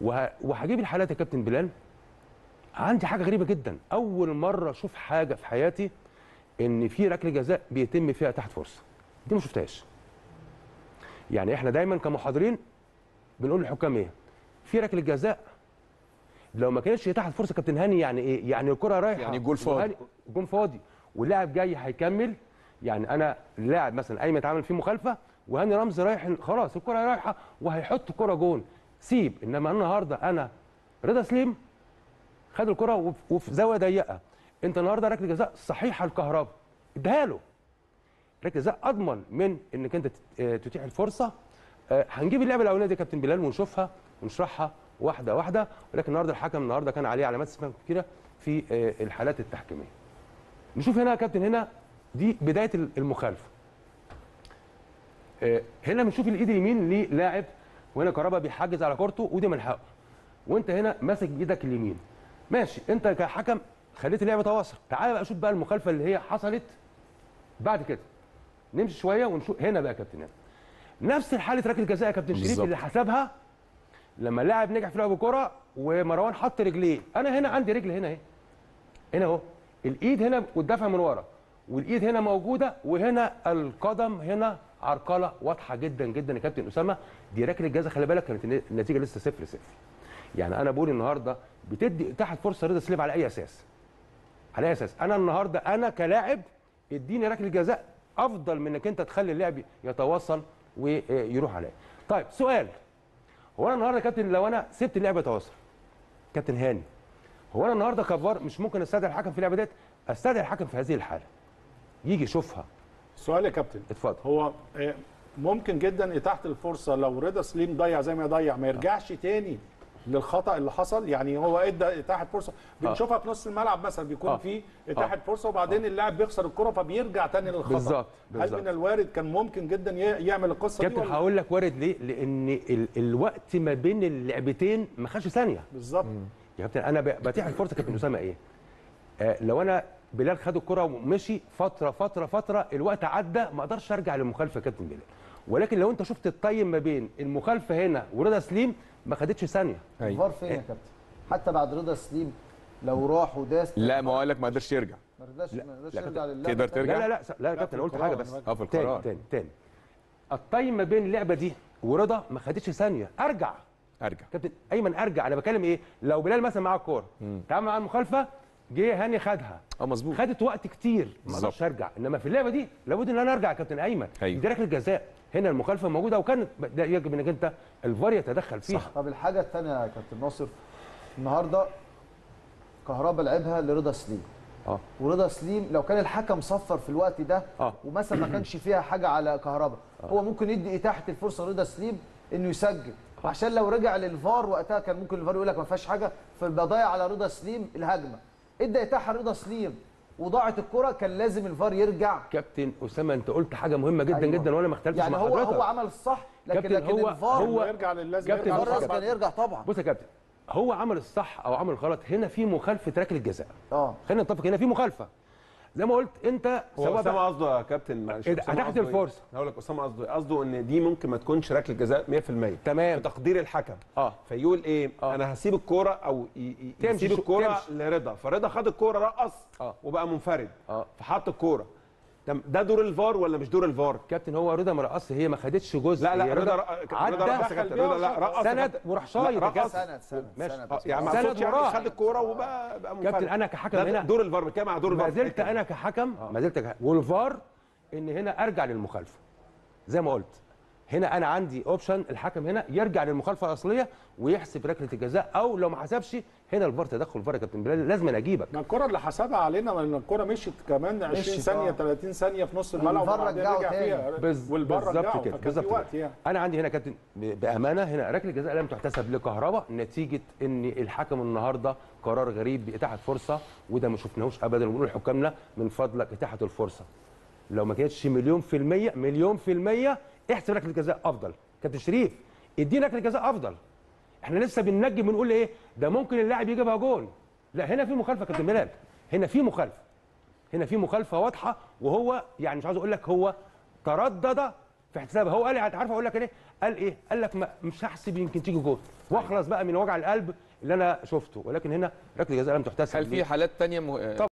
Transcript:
وه... وهجيب الحالات يا كابتن بلال عندي حاجه غريبه جدا اول مره اشوف حاجه في حياتي ان في ركله جزاء بيتم فيها تحت فرصه دي ما شفتهاش يعني احنا دايما كمحاضرين بنقول للحكام ايه في ركله جزاء لو ما كانتش تحت فرصه كابتن هاني يعني ايه يعني الكره رايحه يعني الجول فاضي. وهاني- الجول فاضي واللاعب جاي هيكمل يعني انا اللاعب مثلا ايمن اتعمل فيه مخالفه وهاني رمزي رايح خلاص الكره رايحه وهيحط كره جون سيب انما النهارده انا رضا سليم خد الكره وف- وفي زاويه ضيقه انت النهارده ركله جزاء صحيحه الكهرباء اديها له ركله جزاء اضمن من انك انت تت- آه، تتيح الفرصه آه، هنجيب اللعبه الاولانيه دي يا كابتن بلال ونشوفها ونشرحها واحده واحده ولكن النهارده الحكم النهارده كان عليه علامات استفهام كتيره في آه، الحالات التحكيميه نشوف هنا يا كابتن هنا دي بدايه المخالفه آه، هنا بنشوف الايد اليمين للاعب وهنا كهربا بيحجز على كورته ودي من حقه وانت هنا ماسك بايدك اليمين ماشي انت كحكم خليت اللعبه تواصل تعال بقى شوف بقى المخالفه اللي هي حصلت بعد كده نمشي شويه ونشوف هنا بقى يا كابتن هنا نفس الحاله ركله جزاء يا كابتن شريف بالظبط. اللي حسبها لما اللاعب نجح في لعب الكره ومروان حط رجليه انا هنا عندي رجل هنا اهي هنا اهو الايد هنا والدفع من ورا والايد هنا موجوده وهنا القدم هنا عرقله واضحه جدا جدا يا كابتن اسامه دي ركله جزاء خلي بالك كانت النتيجه لسه صفر صفر يعني انا بقول النهارده بتدي اتاحت فرصه رضا سليم على اي اساس على اي اساس انا النهارده انا كلاعب اديني ركله جزاء افضل من انك انت تخلي اللعب يتواصل ويروح عليا طيب سؤال هو انا النهارده يا كابتن لو انا سبت اللعبه يتواصل كابتن هاني هو انا النهارده كفار مش ممكن استدعي الحكم في اللعبه ديت استدعي الحكم في هذه الحاله يجي يشوفها سؤال يا كابتن اتفضل هو آه، ممكن جدا اتاحه الفرصه لو رضا سليم ضيع زي ما يضيع ما يرجعش تاني للخطا اللي حصل يعني هو ادى اتاحه فرصه بنشوفها في نص الملعب مثلا بيكون آه. في اتاحه فرصه وبعدين اللاعب بيخسر الكره فبيرجع تاني للخطا بالظبط، هل بالظبط. من الوارد كان ممكن جدا ي- يعمل القصه دي كابتن ولا- هقول لك وارد ليه لان ال الوقت ما بين اللعبتين ما خدش ثانيه بالظبط يا كابتن انا ب- بتيح الفرصه كابتن اسامه ايه آه لو انا بلال خد الكره ومشي فتره فتره فتره الوقت عدى ما اقدرش ارجع للمخالفه يا كابتن بلال ولكن لو انت شفت الطيم ما بين المخالفه هنا ورضا سليم ما خدتش ثانيه ايوه الفار فين يا كابتن حتى بعد رضا سليم لو راح وداس لا ما هو قال لك ما قدرش يرجع ما رضاش ما رضاش لا، يرجع لله تقدر ترجع؟ لا لا لا لا يا كابتن انا قلت حاجه بس اه في تاني القرار تاني تاني الطيم ما بين اللعبه دي ورضا ما خدتش ثانيه ارجع ارجع كابتن ايمن ارجع انا بكلم ايه لو بلال مثلا معاه الكوره تعامل مع المخالفه جه هاني خدها اه مظبوط خدت وقت كتير ما بالظبط. اقدرش ارجع انما في اللعبه دي لابد ان انا ارجع يا كابتن ايمن أيوة. دي ركله جزاء هنا المخالفه موجوده وكانت ده يجب انك انت الفار يتدخل فيها صح. طب الحاجه الثانيه يا كابتن ناصر النهارده كهربا لعبها لرضا سليم اه ورضا سليم لو كان الحكم صفر في الوقت ده آه. ومثلا ما كانش فيها حاجه على كهربا هو ممكن يدي اتاحه الفرصه لرضا سليم انه يسجل عشان لو رجع للفار وقتها كان ممكن الفار يقول لك ما فيهاش حاجه فيبقى ضيع على رضا سليم الهجمه ادى اتاحه لرضا سليم وضاعت الكره كان لازم الفار يرجع كابتن اسامه انت قلت حاجه مهمه جدا أيوة. جدا وانا ما اختلفتش يعني مع هو حضرتك هو عمل الصح لكن كابتن لكن هو- الفار هو- يرجع للازم كابتن يرجع بص الفار يا للخطأ. كان يرجع طبعا بص يا كابتن هو عمل الصح او عمل الغلط هنا في مخالفه ركله جزاء اه خلينا نتفق هنا في مخالفه زي ما قلت انت هو سواء اسامه بقى قصده يا كابتن معلش إيه ده؟ أسامة أتاحت قصده إيه؟ الفرصة. هقول لك اسامه قصده إيه؟ قصده ان دي ممكن ما تكونش ركله جزاء 100% تمام. في تقدير الحكم اه فيقول ايه آه. انا هسيب الكوره او ي- ي- تمشي يسيب شو- الكوره تمشي. لرضا فرضا خد الكوره رقص آه. وبقى منفرد اه فحط الكوره تم- ده دور الفار ولا مش دور الفار كابتن هو رضا مرقص هي ما خدتش جزء لا لا هي رضا رق- عدى رضا رقص يا كابتن رضا لا رقص سند وراح شايط يا لا، رقص. كابتن. سند سند ماشي. سند اه بس. يعني ما سند اقصدش يعني وراح. خد الكوره وبقى بقى منفرد كابتن انا كحكم ده هنا دور الفار بتكلم على دور الفار ما زلت انا كحكم ما زلت كحكم. والفار ان هنا ارجع للمخالفه زي ما قلت هنا انا عندي اوبشن الحكم هنا يرجع للمخالفه الاصليه ويحسب ركله الجزاء او لو ما حسبش هنا الفار تدخل الفار يا كابتن بلال لازم أنا اجيبك ما الكره اللي حسبها علينا ما الكره مشيت كمان 20 مشيت، ثانيه آه. 30 ثانيه في نص الملعب والفار وبعدين رجعه رجع تاني. فيها بز- والفار رجعه بالظبط كده فكان في بالظبط وقت كده. يعني انا عندي هنا يا كابتن ب- بامانه هنا ركله جزاء لم تحتسب لكهرباء نتيجه ان الحكم النهارده قرار غريب باتاحه فرصه وده ما شفناهوش ابدا ونقول لحكامنا من فضلك اتاحه الفرصه لو ما كانتش مليون في المية مليون في المية احسب ركله جزاء افضل كابتن شريف ادينا ركله جزاء افضل احنا لسه بننجم بنقول ايه ده ممكن اللاعب يجيبها جون لا هنا في مخالفه يا كابتن بلال هنا في مخالفه هنا في مخالفه واضحه وهو يعني مش عاوز اقول لك هو تردد في احتسابها هو قال لي عارف اقول لك ايه قال ايه قال لك ما مش هحسب يمكن تيجي جول واخلص بقى من وجع القلب اللي انا شفته ولكن هنا ركله جزاء لم تحتسب هل في ليه؟ حالات تانية م...